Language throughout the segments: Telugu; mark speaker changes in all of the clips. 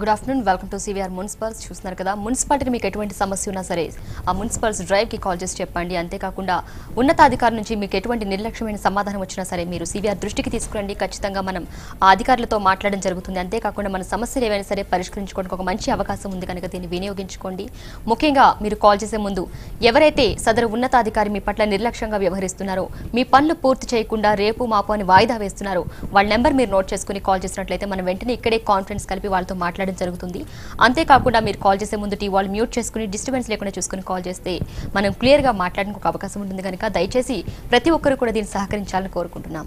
Speaker 1: Good afternoon welcome to CVR municipals చూస్తున్నారు కదా మున్సిపాలిటీకి మీకు ఎటువంటి సమస్య ఉన్నా సరే ఆ మున్సిపల్స్ డ్రైవ్కి కాల్ చేసి చెప్పండి అంతేకాకుండా ఉన్నతాధికారి నుంచి మీకు ఎటువంటి నిర్లక్ష్యమైన సమాధానం వచ్చినా సరే మీరు సివిఆర్ దృష్టికి తీసుకురండి ఖచ్చితంగా మనం ఆ అధికారులతో మాట్లాడడం జరుగుతుంది అంతేకాకుండా మన సమస్యలు ఏవైనా సరే పరిష్కరించుకోవడానికి ఒక మంచి అవకాశం ఉంది కనుక దీన్ని వినియోగించుకోండి ముఖ్యంగా మీరు కాల్ చేసే ముందు ఎవరైతే సదరు ఉన్నతాధికారి మీ పట్ల నిర్లక్ష్యంగా వ్యవహరిస్తున్నారో మీ పనులు పూర్తి చేయకుండా రేపు మాపు అని వాయిదా వేస్తున్నారో వాళ్ళ నెంబర్ మీరు నోట్ చేసుకుని కాల్ చేసినట్లయితే మనం వెంటనే ఇక్కడే కాన్ఫరెన్స్ కలిపి వాళ్ళతో మాట్లాడడం జరుగుతుంది అంతేకాకుండా మీరు కాల్ చేసే ముందు టీ వాళ్ళు మ్యూట్ చేసుకుని డిస్టర్బెన్స్ లేకుండా చూసుకుని కాల్ చేస్తే మనం క్లియర్గా మాట్లాడడానికి ఒక అవకాశం ఉంటుంది కనుక దయచేసి ప్రతి ఒక్కరు కూడా దీన్ని సహకరించాలని కోరుకుంటున్నాం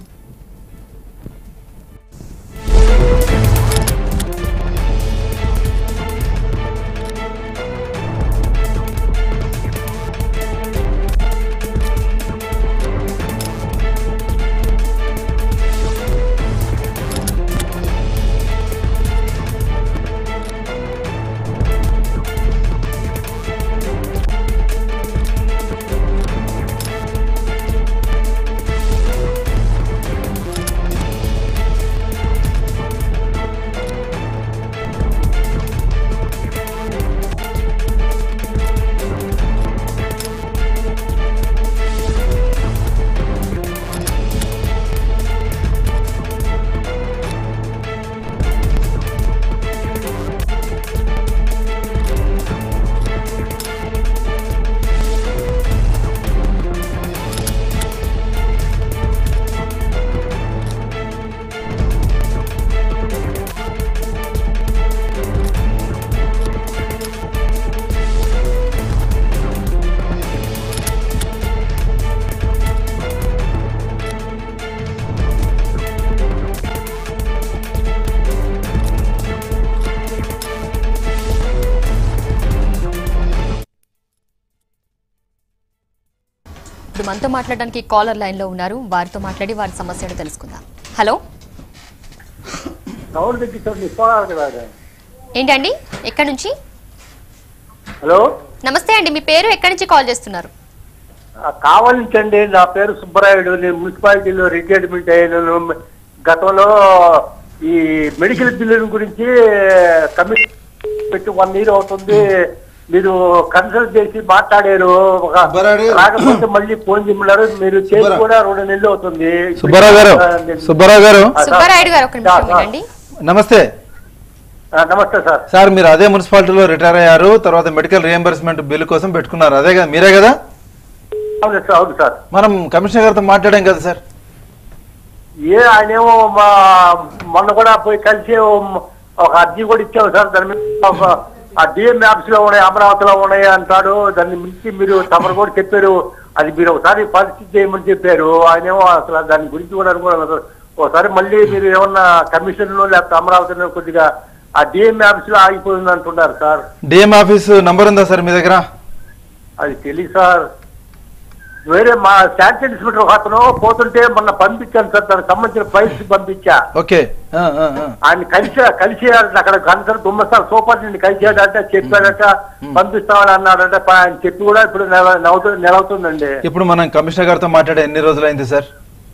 Speaker 1: ఇప్పుడు మనతో మాట్లాడడానికి కాలర్ లైన్లో ఉన్నారు వారితో మాట్లాడి వారి సమస్యను తెలుసుకుందాం హలో
Speaker 2: సౌండ్ తగ్గించండి పోరాడు కదా
Speaker 1: ఏంటండి ఎక్కడి నుంచి
Speaker 2: హలో
Speaker 1: నమస్తే అండి మీ పేరు ఎక్కడి నుంచి కాల్ చేస్తున్నారు
Speaker 2: ఆ, కావాలించండి నా పేరు సుబ్బరాయుడు నేను మున్సిపాలిటీలో రిటైర్మెంట్ అయ్యాను గతంలో ఈ మెడికల్ బిల్లుల గురించి కమిషన్ పెట్టి వన్ ఇయర్ అవుతుంది మీరు కన్సల్ట్ చేసి మాట్లాడారు ఒక
Speaker 3: సుబ్బారాయుడు గారు.
Speaker 2: రాకపోతే మళ్ళీ ఫోన్ చేయమన్నారు మీరు చేసి
Speaker 3: సుబ్బారావు.
Speaker 2: కూడా రెండు నెలలు అవుతుంది
Speaker 3: సుబ్బారావు గారు
Speaker 2: ఆ, నేను-
Speaker 3: సుబ్బారావు గారు
Speaker 2: ఆ, సార్.
Speaker 1: సుబ్బారాయుడు గారు ఒక నిమిషం
Speaker 2: సార్, సార్.
Speaker 1: వినండి
Speaker 3: నమస్తే
Speaker 2: ఆ, నమస్తే సార్
Speaker 3: సార్ మీరు అదే మున్సిపాలిటీలో రిటైర్ అయ్యారు తర్వాత మెడికల్ రియంబర్స్మెంట్ బిల్లు కోసం పెట్టుకున్నారు అదే కదా మీరే కదా
Speaker 2: అవును సార్ అవును సార్
Speaker 3: మనం కమిషనర్ గారితో మాట్లాడాం కదా సార్
Speaker 2: ఏ ఆయనేమో మా మొన్న కూడా పోయి కలిసి ఓ- ఒక అర్జీ కూడా ఇచ్చాము సార్ దాని మీద ఒక ఆ డిఎం యాప్స్ లో ఉన్నాయి అమరావతిలో ఉన్నాయి అంటాడు దాన్ని మించి మీరు తమరు కూడా చెప్పారు అది మీరు ఒకసారి పరిస్థితి చేయమని చెప్పారు ఆయనేమో అసలు దాని గురించి కూడా అనుకోలేదు ఒకసారి మళ్ళీ మీరు ఏమన్నా కమిషన్ లేకపోతే అమరావతిలో కొద్దిగా ఆ డిఎం యాప్స్ లో ఆగిపోయింది అంటున్నారు సార్
Speaker 3: డిఎం ఆఫీస్ నంబర్ ఉందా సార్ మీ దగ్గర
Speaker 2: అది తెలియదు సార్ వేరే మా శాంతి ఇన్స్పెక్టర్ ఒక అతను పోతుంటే మొన్న పంపించాను సార్ దానికి సంబంధించిన ఫైల్స్ పంపించా
Speaker 3: ఓకే ఆ, ఆ, ఆ.
Speaker 2: ఆయన కలిసి కలిసి అక్కడ కన్సర్ గుమ్మస్తార్ సూపర్ నిన్ను కలిసాడంట చెప్పాడట పంపిస్తామని అన్నాడంట ప- ఆయన చెప్పి కూడా ఇప్పుడు నెల నెలవుతు- నెలవుతుందండి
Speaker 3: ఇప్పుడు మనం కమిషనర్ గారితో మాట్లాడే ఎన్ని రోజులైంది సార్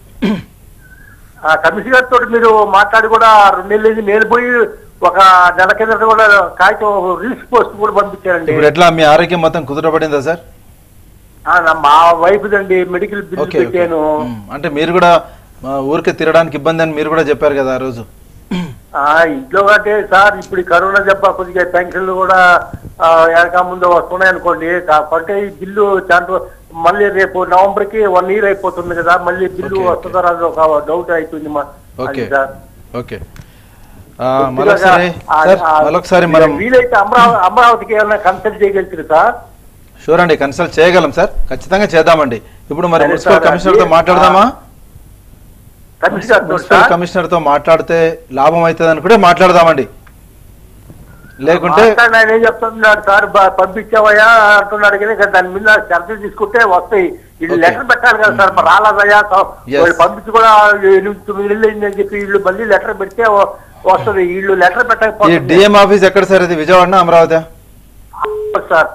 Speaker 2: ఆ కమిషనర్ తోటి మీరు మాట్లాడి కూడా రెండు నెలలు అయింది. నేను పోయి ఒక నెల కింద కూడా కాగితం రీల్స్ పోస్ట్ కూడా పంపించానండి
Speaker 3: ఇప్పుడు ఎట్లా మీ ఆరోగ్యం మొత్తం కుదురపడిందా సార్
Speaker 2: ఆ, నా- మా వైఫ్ దండి మెడికల్ బిల్
Speaker 3: ఓకే ఓకే.
Speaker 2: పెట్టాను
Speaker 3: ఉమ్, అంటే మీరు కూడా ఆ, ఊరికే తిరగడానికి ఇబ్బంది అని మీరు కూడా చెప్పారు కదా ఆ రోజు
Speaker 2: ఆ ఇంట్లో కంటే సార్ ఇప్పుడు ఈ కరోనా దెబ్బ కొద్దిగా పెన్షన్లు కూడా ఆ, వెనక ముందు వస్తున్నాయి అనుకోండి కాకపోతే ఈ బిల్లు చాలా మళ్ళీ రేపు నవంబర్ కి వన్ ఇయర్ అయిపోతుంది కదా మళ్ళీ బిల్లు
Speaker 3: ఓకే, ఓకే.
Speaker 2: వస్తుందో రాదో ఒక డౌట్ అయిపోయింది మా
Speaker 3: ఓకే
Speaker 2: అది సార్
Speaker 3: ఓకే ఆ, మరొకసారి
Speaker 2: ఆ-
Speaker 3: సార్
Speaker 2: ఆ-
Speaker 3: మరొకసారి మనం
Speaker 2: వీలైతే అమరావతి అమరావతికి ఏమైనా కన్సల్ట్ చేయగలుగుతారు సార్
Speaker 3: షూర్ అండి కన్సల్ట్ చేయగలం సార్ ఖచ్చితంగా చేద్దామండి ఇప్పుడు మరి
Speaker 2: సరే
Speaker 3: మున్సిపల్
Speaker 2: సార్,
Speaker 3: కమిషనర్ తో
Speaker 2: అది-
Speaker 3: మాట్లాడదామా
Speaker 2: కమిషనర్ తోటి
Speaker 3: మున్సిపల్
Speaker 2: సార్
Speaker 3: కమిషనర్ తో మాట్లాడితే లాభం అవుతుంది అనుకుంటే మాట్లాడదామండి లేకుంటే
Speaker 2: మాట్లాడిన ఆయన ఏం చెప్తున్నాడు సార్ బ- పంపించావయ్యా అంటున్నాడు కానీ ఇక దాని మీద చర్చలు తీసుకుంటే వస్తాయి వీళ్ళు
Speaker 3: Okay.
Speaker 2: లెటర్ పెట్టాలి కదా సార్ మరి రాలేదయ్యా కా-
Speaker 3: Yes.
Speaker 2: వాళ్ళు పంపించి కూడా ఎనిమిది తొమ్మిది నెలలు అయిందని చెప్పి వీళ్ళు మళ్ళీ లెటర్ పెడితే వ- వస్తుంది వీళ్ళు లెటర్
Speaker 3: ఈ
Speaker 2: పెట్టకపోతే
Speaker 3: డిఎం ఆఫీస్ ఎక్కడ సార్ ఇది విజయవాడ అమరావతి
Speaker 2: సార్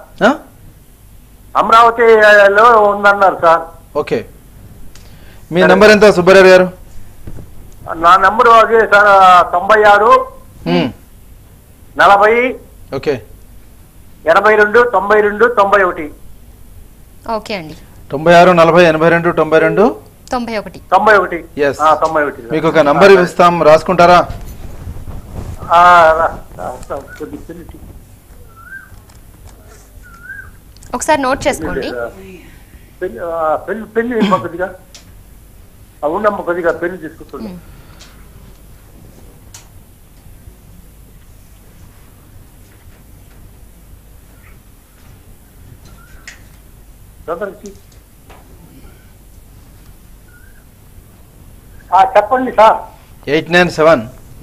Speaker 2: అమరావతిలో ఉందన్నారు సార్
Speaker 3: ఓకే మీ నెంబర్ ఎంత సుబ్బారావు గారు
Speaker 2: నా నెంబర్ అదే సార్ తొంభై ఆరు
Speaker 3: ఉమ్,
Speaker 2: నలభై
Speaker 3: ఓకే
Speaker 2: ఎనభై రెండు తొంభై రెండు తొంభై ఒకటి
Speaker 1: ఓకే అండి
Speaker 3: తొంభై ఆరు నలభై ఎనభై రెండు తొంభై రెండు
Speaker 1: తొంభై ఒకటి
Speaker 2: తొంభై ఒకటి
Speaker 3: Yes.
Speaker 2: ఆ, తొంభై ఒకటి సార్.
Speaker 3: మీకు ఒక నంబర్ ఇస్తాం రాసుకుంటారా
Speaker 2: ఆ, రా- రా- కొద్ది పెన్ను తీ-
Speaker 1: ఒకసారి నోట్ చేసుకోండి
Speaker 2: పెన్ను ఆ, పెన్ను పెన్ను ఇమ్మా కొద్దిగా ఆ, ఉండమ్మా కొద్దిగా పెన్ను తీసుకుంటున్నా
Speaker 1: మ్.
Speaker 2: తొందరగా తీ. ఆ, చెప్పండి సార్
Speaker 3: ఎయిట్ నైన్ సెవెన్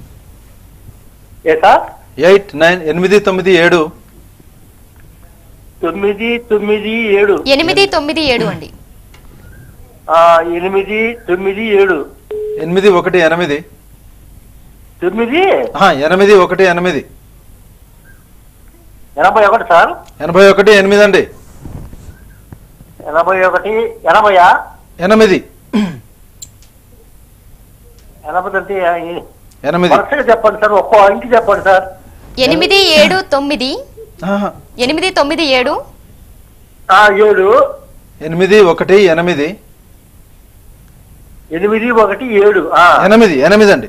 Speaker 2: ఏ సార్
Speaker 3: ఎయిట్ నైన్ ఎనిమిది తొమ్మిది ఏడు
Speaker 2: తొమ్మిది తొమ్మిది ఏడు
Speaker 1: ఎనిమిది తొమ్మిది ఏడు అండి
Speaker 2: ఆ, ఎనిమిది తొమ్మిది ఏడు
Speaker 3: ఎనిమిది ఒకటి ఎనిమిది
Speaker 2: తొమ్మిది
Speaker 3: ఆహా, ఎనిమిది ఒకటి ఎనిమిది
Speaker 2: ఎనభై ఒకటి సార్
Speaker 3: ఎనభై ఒకటి ఎనిమిది అండి
Speaker 2: ఎనభై ఒకటి ఎనభయా
Speaker 3: ఎనిమిది
Speaker 2: ఎనభై అంటే ఏ-
Speaker 3: ఎనిమిది
Speaker 2: వరుసగా చెప్పండి సార్ ఒక్కో ఇంటి చెప్పండి సార్
Speaker 1: ఎనిమిది ఏడు తొమ్మిది
Speaker 3: ఆహా,
Speaker 1: ఎనిమిది తొమ్మిది ఏడు
Speaker 2: ఆ, ఏడు
Speaker 3: ఎనిమిది ఒకటి ఎనిమిది
Speaker 2: ఎనిమిది ఒకటి ఏడు ఆ.
Speaker 3: ఎనిమిది ఎనిమిది అండి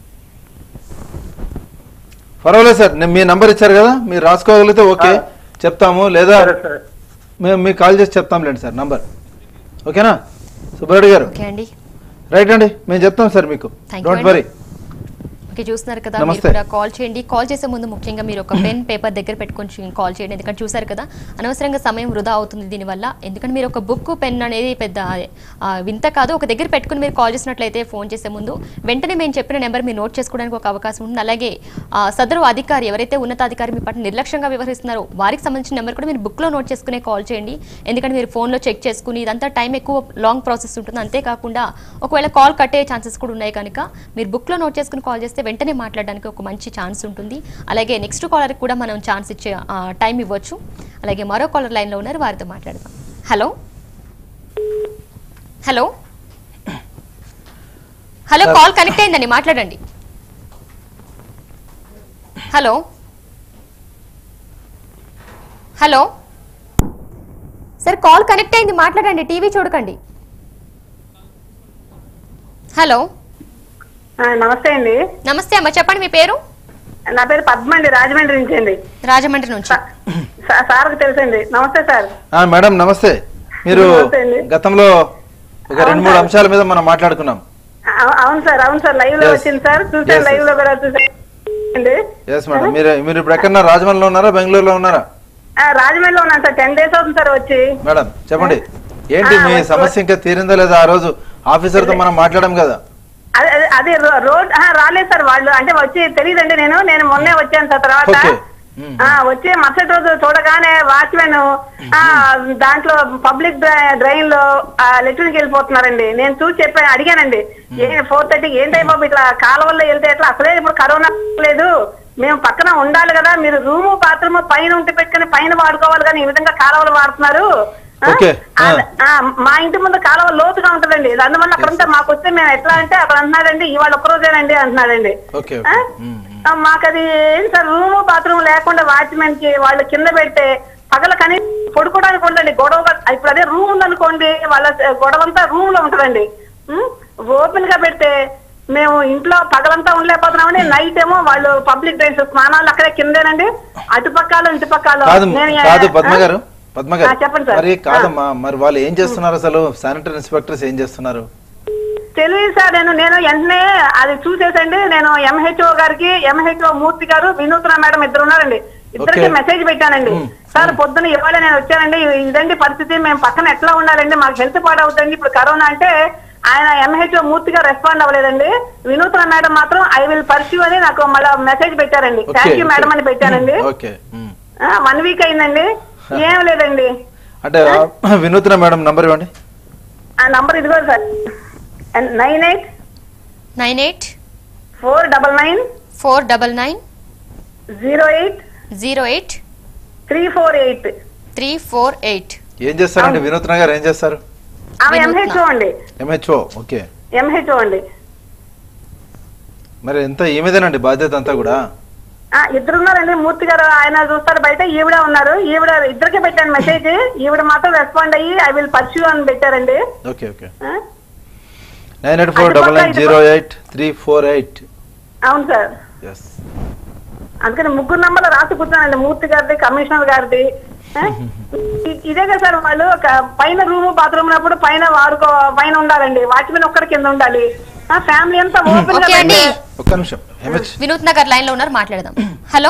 Speaker 3: పర్వాలేదు సార్ నేను మీ నంబర్ ఇచ్చారు కదా మీరు రాసుకోగలిగితే ఓకే
Speaker 2: ఆ.
Speaker 3: చెప్తాము లేదా
Speaker 2: సరే సరే
Speaker 3: మేము మీకు కాల్ చేసి చెప్తాంలేండి సార్ నంబర్ ఓకేనా సుబ్బారెడ్డి గారు
Speaker 1: ఓకే అండి
Speaker 3: రైట్ అండి మేము చెప్తాం సార్ మీకు
Speaker 1: Thank you
Speaker 3: డోంట్
Speaker 1: అండి.
Speaker 3: వరీ
Speaker 1: ఓకే చూస్తున్నారు కదా మీరు
Speaker 3: నమస్తే.
Speaker 1: కూడా కాల్ చేయండి కాల్ చేసే ముందు ముఖ్యంగా మీరు ఒక పెన్ పేపర్ దగ్గర పెట్టుకొని కాల్ చేయండి ఎందుకంటే చూసారు కదా అనవసరంగా సమయం వృధా అవుతుంది దీనివల్ల ఎందుకంటే మీరు ఒక బుక్ పెన్ అనేది పెద్ద ఆ, వింత కాదు ఒక దగ్గర పెట్టుకుని మీరు కాల్ చేసినట్లయితే ఫోన్ చేసే ముందు వెంటనే మేము చెప్పిన నెంబర్ మీరు నోట్ చేసుకోవడానికి ఒక అవకాశం ఉంటుంది అలాగే ఆ, సదరు అధికారి ఎవరైతే ఉన్నతాధికారి మీ పట్ల నిర్లక్ష్యంగా వ్యవహరిస్తున్నారో వారికి సంబంధించిన నెంబర్ కూడా మీరు బుక్లో నోట్ చేసుకునే కాల్ చేయండి ఎందుకంటే మీరు ఫోన్లో చెక్ చేసుకుని ఇదంతా టైం ఎక్కువ లాంగ్ ప్రాసెస్ ఉంటుంది అంతేకాకుండా ఒకవేళ కాల్ కట్టే ఛాన్సెస్ కూడా ఉన్నాయి కనుక మీరు బుక్లో నోట్ చేసుకుని కాల్ చేస్తే వెంటనే మాట్లాడడానికి ఒక మంచి ఛాన్స్ ఉంటుంది అలాగే నెక్స్ట్ కాలర్కి కూడా మనం ఛాన్స్ ఇచ్చే టైం ఇవ్వచ్చు అలాగే మరో కాలర్ లైన్లో ఉన్నారు వారితో మాట్లాడదాం hello hello hello call connect అయిందండి మాట్లాడండి hello hello sir call connect అయింది మాట్లాడండి టీవీ చూడకండి హలో
Speaker 4: ఆ, నమస్తే అండి
Speaker 1: నమస్తే అమ్మ చెప్పండి మీ పేరు
Speaker 4: నా పేరు పద్మ అండి రాజమండ్రి నుంచి అండి
Speaker 1: రాజమండ్రి నుంచి
Speaker 4: సా- సార్కి తెలుసండి నమస్తే సార్
Speaker 3: ఆ, మేడం నమస్తే మీరు
Speaker 4: నమస్తే అండి.
Speaker 3: గతంలో ఒక రెండు మూడు అంశాల మీద మనం మాట్లాడుకున్నాం
Speaker 4: అవు- అవును సార్ అవును సార్ లైవ్ లో
Speaker 3: Yes.
Speaker 4: వచ్చింది సార్
Speaker 3: Yes,
Speaker 4: చూసాను
Speaker 3: yes.
Speaker 4: లైవ్ లో కూడా చూసాను అండి
Speaker 3: ఎస్ మేడం మీరు మీరు ఇప్పుడు ఎక్కడన్నా రాజమండ్రిలో ఉన్నారా బెంగళూరులో ఉన్నారా
Speaker 4: ఆ, రాజమండ్రిలో ఉన్నాను సార్ టెన్ డేస్ అవుతుంది సార్ వచ్చి
Speaker 3: మేడం చెప్పండి ఏంటి
Speaker 4: ఆ,
Speaker 3: మీ
Speaker 4: వచ్చి-
Speaker 3: సమస్య ఇంకా తీరిందా లేదా ఆ రోజు ఆఫీసర్తో మనం మాట్లాడడం కదా
Speaker 4: అదే అదే- అదే రో- రోడ్ ఆ, రాలేదు సార్ వాళ్ళు అంటే వచ్చి తెలియదండి నేను నేను మొన్నే వచ్చాను సార్ తర్వాత
Speaker 3: ఓకే మ్మ్.
Speaker 4: ఆ, వచ్చి మరుసటి రోజు చూడగానే వాచ్మెన్ ఆ దాంట్లో పబ్లిక్ డ్రైన్ లో లెట్రిన్కి వెళ్ళిపోతున్నారండి నేను చూసి చెప్పాను అడిగానండి ఏ ఫోర్ థర్టీ ఏంటై బాబు ఇట్లా కాలువల్లో వెళ్తే ఎట్లా అసలే ఇప్పుడు కరోనా లేదు మేము పక్కన ఉండాలి కదా మీరు రూము బాత్రూమ్ పైన ఉంటే పెట్టుకుని పైన వాడుకోవాలి కానీ ఈ విధంగా కాలువలు వాడుతున్నారు ఆ?
Speaker 3: ఓకే. ఆ.
Speaker 4: ఆ, ఆ, మా ఇంటి ముందు కాలువ లోతుగా ఉంటుందండి అందువల్ల అక్కడంతా మాకు వస్తే మేము ఎట్లా అంటే అక్కడ అంటున్నాడండి ఇవాళ ఒక్క రోజేనండి అంటున్నాడండి
Speaker 3: ఓకే
Speaker 4: ఆ?
Speaker 3: ఓకే మ్మ్, మ్మ్.
Speaker 4: ఆ, మాకు అది ఏం సార్ రూమ్ బాత్రూమ్ లేకుండా వాచ్మెన్ కి వాళ్ళు కింద పెడితే పగల కనీ పడుకోవడానికి ఉండండి గొడవ ఇప్పుడు అదే రూమ్ ఉందనుకోండి వాళ్ళ గొడవ అంతా రూమ్ లో ఉంటదండి ఓపెన్ గా పెడితే మేము ఇంట్లో పగలంతా ఉండలేకపోతున్నామని నైట్ ఏమో వాళ్ళు పబ్లిక్ డ్రైన్స్ స్నానాలు అక్కడే కిందేనండి అటుపక్కలు ఇటుపక్కలు
Speaker 3: కాదు
Speaker 4: నేను
Speaker 3: కాదు పద్మ
Speaker 4: ఆ?
Speaker 3: గారు పద్మ
Speaker 4: ఆ,
Speaker 3: గారు
Speaker 4: చెప్పండి సార్.
Speaker 3: మరి కాదమ్మా మరి వాళ్ళు ఏం చేస్తున్నారు అసలు శానిటరీ ఇన్స్పెక్టర్స్ ఏం చేస్తున్నారు
Speaker 4: తెలియదు సార్ నేను నేను వెంటనే అది చూసేసండి నేను ఎంహెచ్ఓ గారికి ఎంహెచ్ఓ మూర్తి గారు వినూత్న మేడం ఇద్దరు ఉన్నారండి ఇద్దరికి
Speaker 3: Okay.
Speaker 4: మెసేజ్ పెట్టానండి
Speaker 3: మ్మ్.
Speaker 4: సార్ పొద్దున ఇవాళ నేను వచ్చానండి ఇదండి పరిస్థితి మేము పక్కన ఎట్లా ఉండాలండి మాకు హెల్త్ పాడవుతుంది ఇప్పుడు కరోనా అంటే ఆయన ఎంహెచ్ఓ మూర్తిగా రెస్పాండ్ అవ్వలేదండి వినూత్న మేడం మాత్రం ఐ విల్ పర్సీవ్ అని నాకు మళ్ళీ మెసేజ్ పెట్టారండి
Speaker 3: okay,
Speaker 4: thank you
Speaker 3: okay.
Speaker 4: Madam అని పెట్టానండి
Speaker 3: ఓకే మ్మ్.
Speaker 4: వన్ వీక్ అయిందండి ఏం లేదండి
Speaker 3: అంటే ఆ, వినూత్న మేడం నంబర్ ఇవ్వండి
Speaker 4: ఆ నంబర్ ఇదిగో sir nine eight
Speaker 1: nine eight
Speaker 4: four double nine
Speaker 1: four double nine
Speaker 4: zero eight
Speaker 1: zero eight
Speaker 4: three four eight
Speaker 1: three four eight
Speaker 3: ఏం చేస్తారండి వినూత్న గారు ఏం చేస్తారు
Speaker 4: ఆమె
Speaker 1: వినూత్న.
Speaker 4: ఎంహెచ్ఓ అండి
Speaker 3: ఎంహెచ్ఓ ఓకే
Speaker 4: ఎంహెచ్ఓ అండి
Speaker 3: మరి ఎంత ఈ మీదేనండి బాధ్యత అంతా కూడా
Speaker 4: ఆ, ఇద్దరు ఉన్నారండి మూర్తి గారు ఆయన చూస్తారు బయట ఈవిడ ఉన్నారు ఈవిడ ఇద్దరికి పెట్టాను మెసేజ్ ఈవిడ మాత్రం రెస్పాండ్ అయ్యి ఐ విల్ పర్సూ అని పెట్టారండి
Speaker 3: ఓకే ఓకే
Speaker 4: ఆ?
Speaker 3: Nine eight four double nine zero eight three four eight
Speaker 4: అవును సార్
Speaker 3: ఎస్
Speaker 4: అందుకని ముగ్గురు నంబర్లు రాసి కూర్చున్నానండి మూర్తి గారిది కమిషనర్ గారిది ఆ? ఇ- ఇదే కదా సార్ వాళ్ళు ఒక పైన రూమ్ బాత్రూమ్ ఉన్నప్పుడు పైన వాడుకో పైన ఉండాలండి వాచ్మెన్ ఒక్కడి కింద ఉండాలి ఫ్యామిలీ అంతా ఓపెన్
Speaker 1: ఓకే అండి
Speaker 3: ఒక్క నిమిషం హెమచ్
Speaker 1: వినూత్ నగర్ లైన్ లో ఉన్నారు మాట్లాడదాం హలో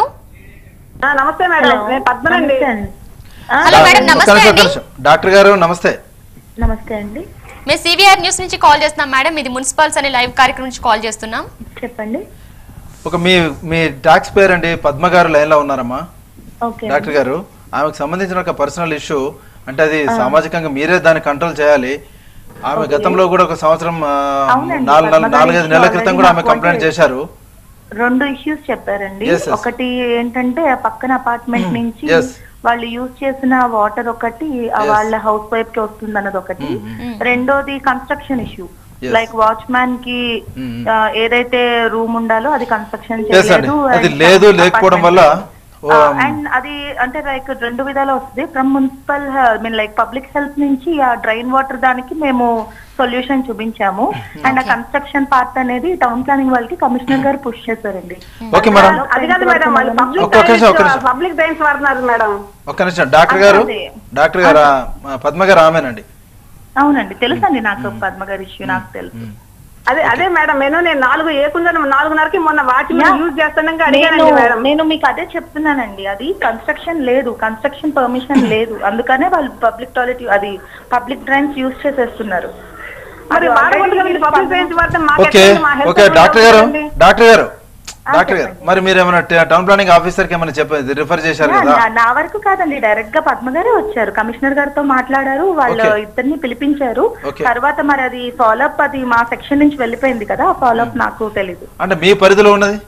Speaker 4: నమస్తే మేడం నేను పద్మనండి
Speaker 5: నమస్తే అండి. ఆ,
Speaker 1: హలో మేడం
Speaker 3: ఒక్క
Speaker 1: నమస్తే
Speaker 3: నిమిషం ఒక్క
Speaker 1: అండి
Speaker 3: నిమిషం డాక్టర్ గారు నమస్తే
Speaker 5: నమస్తే అండి
Speaker 1: మేము సివిఆర్ న్యూస్ నుంచి కాల్ చేస్తున్నాం మేడం ఇది మున్సిపల్స్ అనే లైవ్ కార్యక్రమం నుంచి కాల్ చేస్తున్నాం
Speaker 5: చెప్పండి
Speaker 3: ఒక మీ మీ టాక్స్ పేర్ అండి పద్మ గారు లైన్ లో ఉన్నారమ్మా
Speaker 5: ఓకే
Speaker 3: డాక్టర్ గారు ఆమెకు సంబంధించిన ఒక పర్సనల్ ఇష్యూ అంటే అది సామాజికంగా మీరే దాన్ని కంట్రోల్ చేయాలి ఆమె గతంలో కూడా ఒక సంవత్సరం ఆ,
Speaker 5: అవునండి,
Speaker 3: నాలుగు
Speaker 5: పద్మ గారి
Speaker 3: నాలుగైదు
Speaker 5: issue
Speaker 3: నెలల క్రితం
Speaker 5: already
Speaker 3: కూడా ఆమె
Speaker 5: నాకు
Speaker 3: కంప్లైంట్
Speaker 5: వచ్చేది.
Speaker 3: చేశారు
Speaker 5: రెండు ఇష్యూస్ చెప్పారండి
Speaker 3: Yes, yes.
Speaker 5: ఒకటి ఏంటంటే ఆ పక్కన అపార్ట్మెంట్ నుంచి
Speaker 3: Yes.
Speaker 5: వాళ్ళు యూజ్ చేసిన వాటర్ ఒకటి ఆ
Speaker 3: Yes.
Speaker 5: వాళ్ళ హౌస్ వైఫ్ కి వస్తుంది అన్నది ఒకటి రెండోది construction issue
Speaker 3: Yes.
Speaker 5: Like watchman కి
Speaker 3: Mm.
Speaker 5: ఆ, ఏదైతే రూమ్ ఉండాలో అది కన్స్ట్రక్షన్
Speaker 3: Yes అండి. అది లేదు, లేకపోవడం వల్ల, ఓ,
Speaker 5: అండ్ అది అంటే లైక్ రెండు విధాలు వస్తుంది from municipal mean like public health నుంచి ఆ డ్రైన్ వాటర్ దానికి మేము సొల్యూషన్ చూపించాము అండ్ ఆ కన్స్ట్రక్షన్ పార్ట్ అనేది టౌన్ ప్లానింగ్ వాళ్ళకి కమిషనర్ గారు పుష్ చేశారండి
Speaker 3: ఓకే మేడం
Speaker 4: అది కాదు మేడం వాళ్ళు పబ్లిక్
Speaker 3: ఒక్క నిమిషం, ఒక్క నిమిషం.
Speaker 4: పబ్లిక్ డ్రైన్స్ వాడుతున్నారు మేడం
Speaker 3: ఒక్క నిమిషం డాక్టర్ గారు
Speaker 5: అదే.
Speaker 3: డాక్టర్ గారు ఆ, పద్మ గారు ఆమెనండి
Speaker 5: అవునండి తెలుసండి నాకు పద్మ గారి ఇష్యూ నాకు తెలుసు
Speaker 4: అదే అదే మేడం నేను నేను నాలుగు ఏకుండా నాలుగున్నరకి మొన్న
Speaker 5: Yeah.
Speaker 4: వాచ్మెన్ యూజ్ చేస్తానని
Speaker 5: నేను
Speaker 4: అడిగానండి మేడం
Speaker 5: నేను మీకు అదే చెప్తున్నానండి అది కన్స్ట్రక్షన్ లేదు కన్స్ట్రక్షన్ పర్మిషన్ లేదు అందుకనే వాళ్ళు పబ్లిక్ టాయిలెట్ అది పబ్లిక్ డ్రైన్స్ యూజ్ చేసేస్తున్నారు
Speaker 4: మరి
Speaker 5: అది
Speaker 4: వాడకూడదు
Speaker 5: already
Speaker 4: కదండి పబ్లిక్ డ్రైన్స్ వాడితే మాకు
Speaker 3: ఓకే
Speaker 4: ఎట్లా మా health
Speaker 3: ఓకే
Speaker 4: ఎట్లా
Speaker 3: డాక్టర్ గారు
Speaker 4: ఉంటుందండి?
Speaker 3: డాక్టర్ గారు
Speaker 5: ఆ,
Speaker 3: డాక్టర్ గారు
Speaker 5: చెప్పండి.
Speaker 3: మరి మీరు ఏమైనా ట- టౌన్ ప్లానింగ్ ఆఫీసర్ కి ఏమైనా చెప్పేది రిఫర్ చేశారు
Speaker 5: నా-
Speaker 3: కదా
Speaker 5: నా- నా వరకు కాదండి డైరెక్ట్ గా పద్మ గారే వచ్చారు కమిషనర్ గారితో మాట్లాడారు వాళ్ళు
Speaker 3: Okay.
Speaker 5: ఇద్దరిని పిలిపించారు
Speaker 3: Okay.
Speaker 5: తర్వాత మరి అది ఫాలోఅప్ అది మా సెక్షన్ నుంచి వెళ్ళిపోయింది కదా ఆ ఫాలోఅప్ నాకు తెలీదు
Speaker 3: అంటే మీ పరిధిలో ఉన్నది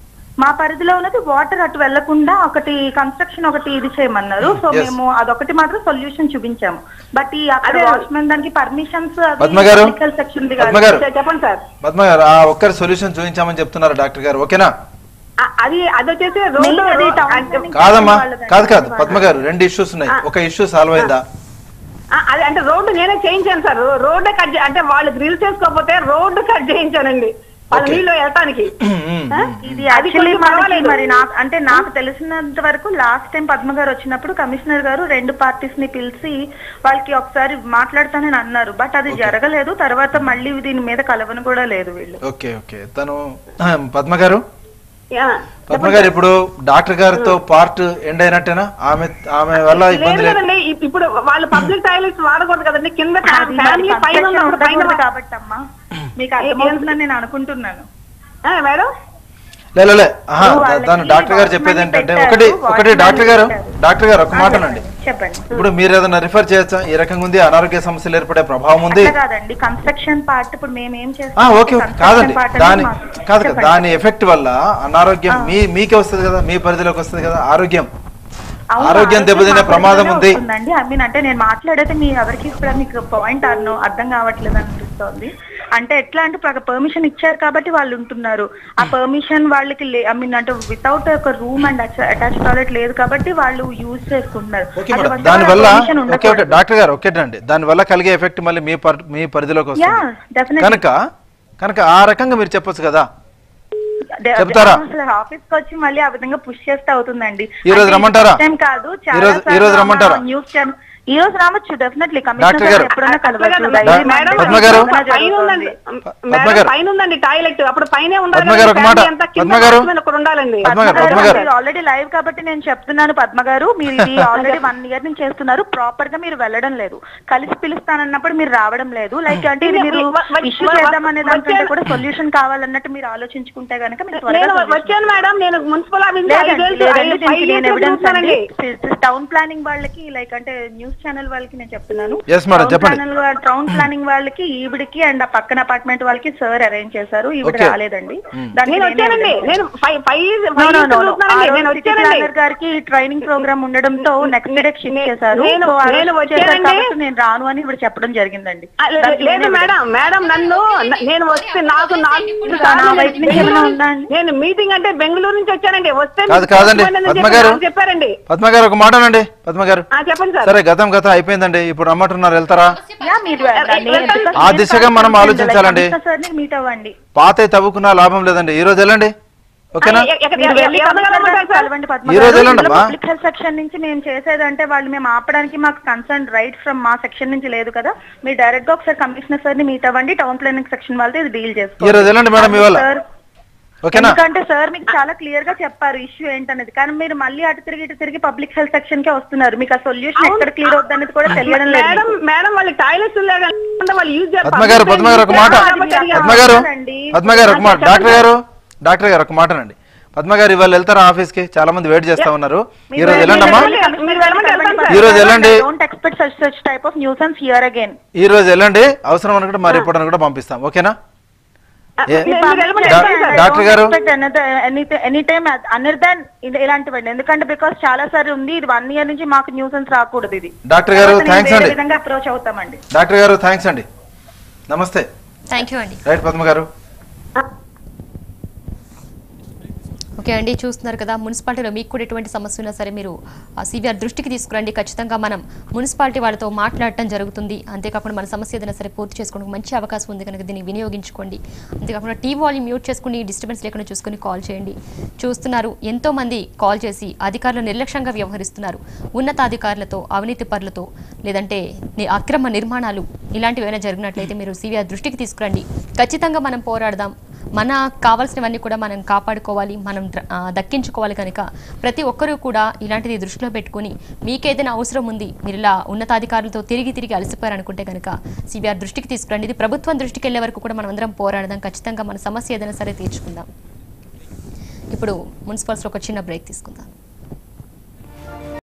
Speaker 5: మా పరిధిలో ఉన్నది వాటర్ అటు వెళ్లకుండా ఒకటి కన్స్ట్రక్షన్ ఒకటి ఇది చేయమన్నారు సో
Speaker 3: Yes.
Speaker 5: మేము అదొకటి మాత్రం సొల్యూషన్ చూపించాము బట్ ఈ అక్కడ
Speaker 4: అదే.
Speaker 5: వాచ్మెన్ దానికి పర్మిషన్స్
Speaker 3: పద్మ గారు?
Speaker 5: సెక్షన్
Speaker 3: పద్మ గారు
Speaker 4: చెప్పండి సార్
Speaker 3: పద్మ గారు ఆ ఒక్కరి సొల్యూషన్ చూపించామని చెప్తున్నారు డాక్టర్ గారు ఓకేనా
Speaker 4: ఆ- అది అది వచ్చేసి రోడ్డు
Speaker 5: అది town
Speaker 4: అంటే-
Speaker 5: planning
Speaker 3: కాదమ్మా
Speaker 5: వాళ్ళదండి.
Speaker 3: కాదు కాదు పద్మ గారు రెండు ఇష్యూస్ ఉన్నాయి ఒక ఇష్యూ సాల్వ్ అయిందా
Speaker 4: ఆ, అది అంటే రోడ్డు నేనే చేయించాను సార్ రోడ్డు కట్ చే- అంటే వాళ్ళు గ్రిల్ చేసుకోకపోతే రోడ్డు కట్ చేయించానండి వాళ్ళ
Speaker 3: Okay.
Speaker 4: నీళ్ళు వెళ్ళటానికి ఆ?
Speaker 5: ఇది
Speaker 4: అది
Speaker 5: యాక్చువల్లీ
Speaker 4: కొంచెం
Speaker 5: మనకి
Speaker 4: పర్వాలేదు.
Speaker 5: మరి నాకు అంటే నాకు తెలిసినంత వరకు లాస్ట్ టైం పద్మ గారు వచ్చినప్పుడు కమిషనర్ గారు రెండు పార్టీస్ ని పిలిచి వాళ్ళకి ఒకసారి మాట్లాడతానని అన్నారు బట్ అది జరగలేదు తర్వాత మళ్ళీ దీని మీద కలవను కూడా లేదు వీళ్ళు
Speaker 3: ఓకే ఓకే తను పద్మ గారు
Speaker 4: యా.
Speaker 3: పద్మ గారు ఇప్పుడు డాక్టర్ గారితో పార్ట్ ఎండ్ అయినట్టేనా ఆమె ఆమె వల్ల
Speaker 4: లేదు
Speaker 3: ఇబ్బంది లేదు
Speaker 4: కదండి ఇప్- ఇప్పుడు వాళ్ళు పబ్లిక్ టాయిలెట్స్ వాడకూడదు కదండి కింద
Speaker 5: అది మరి
Speaker 4: ఫ్యామిలీ పైన
Speaker 5: construction
Speaker 4: ఉన్నప్పుడు పైన
Speaker 5: ఉండకూడదు కాబట్టి అమ్మా మీకు అర్థమవుతుందని నేను అనుకుంటున్నాను
Speaker 4: ఆ, మేడం
Speaker 3: లే, లే, లే. ఆహా,
Speaker 5: నువ్వు
Speaker 3: దా-
Speaker 5: వాళ్ళకి
Speaker 3: దాని డాక్టర్ గారు
Speaker 5: watchman
Speaker 3: చెప్పేది ఏంటంటే
Speaker 5: పెట్టారు,
Speaker 3: ఒకటి ఒకటి
Speaker 5: watchman
Speaker 3: డాక్టర్ గారు
Speaker 5: పెట్టారు.
Speaker 3: డాక్టర్ గారు ఒక
Speaker 5: ఆ,
Speaker 3: మాటనండి
Speaker 5: చెప్పండి, చెప్పండి
Speaker 3: ఇప్పుడు మీరు ఏదైనా రిఫర్ చేయొచ్చా ఈ రకంగా ఉంది అనారోగ్య సమస్యలు ఏర్పడే ప్రభావం ఉంది
Speaker 5: అట్లా కాదండి కన్స్ట్రక్షన్ పార్ట్ ఇప్పుడు మేము ఏం
Speaker 3: ఆ,
Speaker 5: చేస్తాం
Speaker 3: ఓకే ఓకే కాదండి దాని కాదు కదా దాని ఎఫెక్ట్ వల్ల అనారోగ్యం మీ మీకే వస్తుంది కదా మీ పరిధిలోకి వస్తుంది కదా ఆరోగ్యం ఆరోగ్యం దెబ్బతినే ప్రమాదం ఉంది
Speaker 5: అండి ఐ మీన్ అంటే నేను మాట్లాడేది మీ ఎవరికి కూడా మీకు పాయింట్ అర్థం అర్థం కావట్లేదు అనిపిస్తోంది అంటే ఎట్లా అంటే పర్మిషన్ ఇచ్చారు కాబట్టి వాళ్ళు ఉంటున్నారు ఆ పర్మిషన్ వాళ్ళకి ఐ మీన్ అంటే వితౌట్ ఒక రూమ్ అండ్ అటాచ్ టాయిలెట్ లేదు కాబట్టి వాళ్ళు యూజ్ చేసుకుంటున్నారు
Speaker 3: ఓకే
Speaker 5: అది
Speaker 3: మేడం
Speaker 5: వస్తే
Speaker 3: దాని
Speaker 5: ఆ
Speaker 3: వల్ల
Speaker 5: permission
Speaker 3: ఓకే ఓకే
Speaker 5: ఉండకూడదు.
Speaker 3: డాక్టర్ గారు ఓకేనండి దాని వల్ల కలిగే ఎఫెక్ట్ మళ్ళీ మీ పర్- మీ పరిధిలోకి
Speaker 5: Yeah,
Speaker 3: వస్తుంది
Speaker 5: definitely.
Speaker 3: కనుక కనుక ఆ రకంగా మీరు చెప్పొచ్చు కదా
Speaker 5: దే-
Speaker 3: చెప్తారా?
Speaker 5: అసలు ఆఫీస్ కి వచ్చి మళ్ళీ ఆ విధంగా పుష్ చేస్తే అవుతుందండి
Speaker 3: ఈ రోజు
Speaker 5: అంటే
Speaker 3: రమ్మంటారా?
Speaker 5: first time కాదు
Speaker 3: ఈ రోజు- ఈ రోజు రమ్మంటారా?
Speaker 5: న్యూస్ ఛానల్ ఈ రోజు రావచ్చు డెఫినెట్లీ
Speaker 3: డాక్టర్ గారు.
Speaker 5: ఎప్పుడైనా కలవచ్చు
Speaker 4: మేడం,
Speaker 5: డైలీ
Speaker 4: మేడం,
Speaker 3: పద్మ గారు.
Speaker 4: పైన ఉందండి
Speaker 3: పద్మ
Speaker 4: మేడం,
Speaker 3: గారు.
Speaker 4: పైన ఉందండి టాయిలెట్ అప్పుడు పైన
Speaker 3: పద్మ గారు ఒక మాట. పద్మ గారు.
Speaker 4: ఉండాలండి
Speaker 3: పద్మ గారు, పద్మ గారు.
Speaker 5: ఆల్రెడీ లైవ్ కాబట్టి నేను చెప్తున్నాను పద్మ గారు మీరు ఇది ఆల్రెడీ వన్ ఇయర్ నుంచి చేస్తున్నారు ప్రాపర్ గా మీరు వెళ్ళడం లేదు కలిసి పిలుస్తానన్నప్పుడు మీరు రావడం లేదు లైక్ అంటే ఇది మీరు
Speaker 4: వ- వ-
Speaker 5: ఇష్యూ
Speaker 4: వ-
Speaker 5: చేద్దామనే దానికంటే
Speaker 4: వచ్చాను.
Speaker 5: కూడా సొల్యూషన్ కావాలన్నట్టు మీరు ఆలోచించుకుంటే గనక మీరు త్వరగా
Speaker 4: నేను
Speaker 5: solution
Speaker 4: వచ్చాను మేడం నేను మున్సిపల్ ఆఫీస్
Speaker 5: లేదండి, లేదండి, దీనికి నేను ఎవిడెన్స్ అండి
Speaker 4: చూస్తానండి
Speaker 5: టౌన్ ప్లానింగ్ వాళ్ళకి లైక్ అంటే న్యూస్ న్యూస్ ఛానల్ వాళ్ళకి నేను చెప్తున్నాను
Speaker 3: Yes, madam,
Speaker 5: Town
Speaker 3: చెప్పండి.
Speaker 5: ఛానల్ వా- టౌన్ ప్లానింగ్ వాళ్ళకి ఈవిడికి అండ్ ఆ పక్కన అపార్ట్మెంట్ వాళ్ళకి సార్ అరేంజ్ చేశారు ఈవిడ
Speaker 3: Okay.
Speaker 5: రాలేదండి దానికి
Speaker 4: నేను
Speaker 5: నేనే
Speaker 4: వచ్చానండి
Speaker 5: వెళ్ళాను.
Speaker 4: నేను five five
Speaker 5: No,
Speaker 4: five
Speaker 5: no,
Speaker 4: years
Speaker 5: no, no.
Speaker 4: చదువుతున్నానండి.
Speaker 5: ఆ రోజు
Speaker 4: నేను
Speaker 5: సిటీ
Speaker 4: వచ్చానండి
Speaker 5: ప్లానర్ గారికి ట్రైనింగ్ ప్రోగ్రామ్ ఉండడంతో నెక్స్ట్ డే షిఫ్ట్ చేశారు
Speaker 4: నేను-
Speaker 5: So, ఆ రోజు
Speaker 4: నేను
Speaker 5: చేశారు
Speaker 4: వచ్చానండి.
Speaker 5: కాబట్టి నేను రాను అని ఇప్పుడు చెప్పడం జరిగిందండి
Speaker 4: ఆ, లే-
Speaker 5: దానికి
Speaker 4: లేదు
Speaker 5: నేనే
Speaker 4: మేడం మేడం నన్ను న- నేను వస్తే నాకు నాకు
Speaker 5: నా వైపు నుంచి ఏమైనా ఉందా అండి?
Speaker 4: నేను మీటింగ్ అంటే బెంగళూరు నుంచి వచ్చానండి వస్తే
Speaker 3: కాదు కాదండి
Speaker 4: చెప్పండి అని
Speaker 3: పద్మ
Speaker 4: చెప్పి
Speaker 3: గారు
Speaker 4: నాకు చెప్పారండి
Speaker 3: పద్మ గారు ఒక మాట అనండి పద్మ గారు
Speaker 4: ఆ, చెప్పండి సార్
Speaker 3: సరే గతం గతం అయిపోయిందండి ఇప్పుడు రమ్మంటున్నారు వెళ్తారా
Speaker 5: యా, మీరు వెళ్ళండి. Because
Speaker 3: ఆ
Speaker 5: మీరు
Speaker 3: దిశగా మనం
Speaker 5: కావాలంటే
Speaker 3: ఆలోచించాలండి.
Speaker 5: కమిషనర్ సార్ని మీట్ అవ్వండి
Speaker 3: పాత తవ్వుకున్నా లాభం లేదండి ఈ రోజు వెళ్ళండి ఓకేనా
Speaker 4: ఎ- ఎక్కడ-
Speaker 5: మీరు
Speaker 4: ఎ-
Speaker 5: వెళ్ళి
Speaker 4: ఎవరిని కలవమంటారు
Speaker 5: కమిషనర్
Speaker 4: సార్?
Speaker 5: కలవండి పద్మ
Speaker 3: ఈ రోజు
Speaker 5: గారు.
Speaker 3: వెళ్ళండి
Speaker 5: ఇందులో
Speaker 3: అమ్మా.
Speaker 5: పబ్లిక్ హెల్త్ సెక్షన్ నుంచి మేము చేసేదంటే వాళ్ళు మేము ఆపడానికి మాకు కన్సర్న్ రైట్ ఫ్రమ్ మా సెక్షన్ నుంచి లేదు కదా మీరు డైరెక్ట్ గా ఒకసారి కమిషనర్ సార్ ని మీట్ అవ్వండి టౌన్ ప్లానింగ్ సెక్షన్ వాళ్ళతో ఇది డీల్
Speaker 3: ఈ రోజు వెళ్ళండి మేడం ఇవాళ
Speaker 5: సార్
Speaker 3: ఓకేనా
Speaker 5: ఎందుకంటే సార్ మీకు చాలా క్లియర్ గా చెప్పారు ఇష్యూ ఏంటనేది కానీ మీరు మళ్ళీ అటు తిరిగి ఇటు తిరిగి పబ్లిక్ హెల్త్ సెక్షన్ కే వస్తున్నారు మీకు ఆ సొల్యూషన్ ఎక్కడ క్లియర్ అవుతుంది అనేది కూడా తెలియడం లేదు
Speaker 4: మేడం
Speaker 5: మీకు.
Speaker 4: మేడం వాళ్ళకి టాయిలెట్స్ లేదంటే వాళ్ళు యూజ్
Speaker 3: పద్మ గారు పద్మ గారు ఒక మాట పద్మ గారు పద్మ గారు ఒక మాట డాక్టర్ గారు డాక్టర్ గారు ఒక మాటనండి పద్మ గారు ఇవాళ వెళ్తారా ఆఫీస్ కి చాలా మంది వెయిట్ చేస్తా ఉన్నారు ఈ రోజు వెళ్ళండి అమ్మా
Speaker 4: మీరు వెళ్ళమంటే వెళ్తాను సార్.
Speaker 3: ఈ రోజు వెళ్ళండి.
Speaker 5: Don't expect such such type of nuisance here again
Speaker 3: ఈ రోజు వెళ్ళండి అవసరం అనుకుంటే మా రిపోర్ట్ అని కూడా పంపిస్తాం ఓకేనా ఏ-
Speaker 4: మీరు వెళ్ళమంటే
Speaker 3: డా-
Speaker 4: వెళ్తాను సార్.
Speaker 3: డాక్టర్ గారు
Speaker 5: ఎనీ టైమ్ అదర్ దాన్ ఇలాంటివండి ఎందుకంటే బికాస్ చాలా సారి ఉంది ఇది వన్ ఇయర్ నుంచి మాకు న్యూసెన్స్ రాకూడదు ఇది
Speaker 3: డాక్టర్ గారు
Speaker 5: తర్వాత నేను
Speaker 3: థ్యాంక్స్
Speaker 5: వేరే
Speaker 3: అండి
Speaker 5: విధంగా అప్రోచ్ అవుతామండి
Speaker 3: డాక్టర్ గారు థ్యాంక్స్ అండి నమస్తే
Speaker 1: థ్యాంక్ యూ అండి
Speaker 3: రైట్ పద్మ గారు
Speaker 1: ఓకే అండి చూస్తున్నారు కదా మున్సిపాలిటీలో మీకు కూడా ఎటువంటి సమస్య ఉన్నా సరే మీరు సివిఆర్ దృష్టికి తీసుకురండి ఖచ్చితంగా మనం మున్సిపాలిటీ వాళ్ళతో మాట్లాడటం జరుగుతుంది అంతేకాకుండా మన సమస్య ఏదైనా సరే పూర్తి చేసుకోవడానికి మంచి అవకాశం ఉంది కనుక దీన్ని వినియోగించుకోండి అంతేకాకుండా టీవీ వాల్యూమ్ మ్యూట్ చేసుకుని డిస్టర్బెన్స్ లేకుండా చూసుకుని కాల్ చేయండి చూస్తున్నారు ఎంతో మంది కాల్ చేసి అధికారులు నిర్లక్ష్యంగా వ్యవహరిస్తున్నారు ఉన్నతాధికారులతో అవినీతి పరులతో లేదంటే ని- అక్రమ నిర్మాణాలు ఇలాంటివి ఏమైనా జరిగినట్లయితే మీరు సివిఆర్ దృష్టికి తీసుకురండి ఖచ్చితంగా మనం పోరాడదాం మన కావాల్సినవన్నీ కూడా మనం కాపాడుకోవాలి మనం ద- ఆ, దక్కించుకోవాలి కనుక ప్రతి ఒక్కరూ కూడా ఇలాంటిది దృష్టిలో పెట్టుకుని మీకేదైనా అవసరం ఉంది మీరు ఇలా ఉన్నతాధికారులతో తిరిగి తిరిగి అలసిపోయారనుకుంటే కనుక సిబిఆర్ దృష్టికి తీసుకురండి ఇది ప్రభుత్వం దృష్టికి వెళ్ళే వరకు కూడా మనం అందరం పోరాడదాం ఖచ్చితంగా మన సమస్య ఏదైనా సరే తీర్చుకుందాం ఇప్పుడు మున్సిపల్స్లో ఒక చిన్న బ్రేక్ తీసుకుందాం